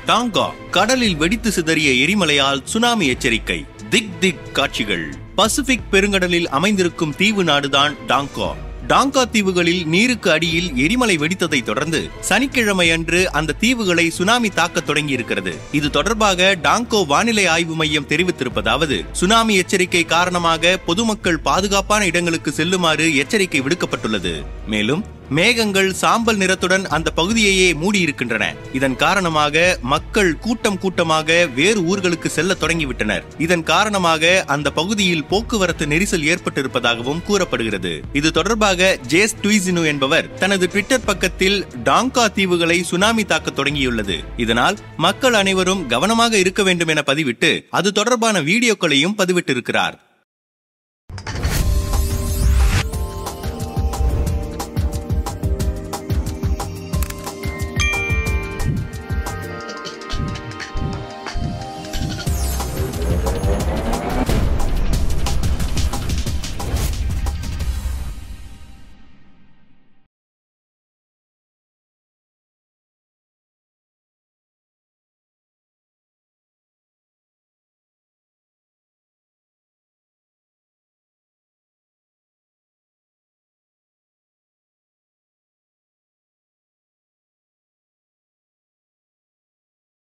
டாங்கா கடலில் வெடித்து சிதறிய எரிமலையால் சுனாமி எச்சரிக்கை திக் திக் காட்சிகள் பசிபிக் பெருங்கடலில் அமைந்திருக்கும் தீவு நாடுதான் டாங்கா டாங்கா தீவுகளில் நீருக்கு அடியில் எரிமலை வெடித்ததை தொடர்ந்து சனிக்கிழமை அன்று அந்த தீவுகளை சுனாமி தாக்க தொடங்கி இருக்கிறது இது தொடர்பாக டாங்கோ வானிலை ஆய்வு மையம் தெரிவித்திருப்பதாவது சுனாமி எச்சரிக்கை காரணமாக பொதுமக்கள் பாதுகாப்பான இடங்களுக்கு செல்லுமாறு எச்சரிக்கை விடுக்கப்பட்டுள்ளது மேலும் மேகங்கள் சாம்பல் நிறத்துடன் அந்த பகுதியையே மூடியிருக்கின்றன இதன் காரணமாக மக்கள் கூட்டம் கூட்டமாக வேறு ஊர்களுக்கு செல்ல தொடங்கிவிட்டனர் இதன் காரணமாக அந்த பகுதியில் போக்குவரத்து நெரிசல் ஏற்பட்டிருப்பதாகவும் கூறப்படுகிறது இது தொடர்பாக ஜேஸ் டுய்சினு என்பவர் தனது ட்விட்டர் பக்கத்தில் டாங்கா தீவுகளை சுனாமி தாக்க தொடங்கியுள்ளது இதனால் மக்கள் அனைவரும் கவனமாக இருக்க வேண்டும் என பதிவிட்டு அது தொடர்பான வீடியோக்களையும் பதிவிட்டிருக்கிறார்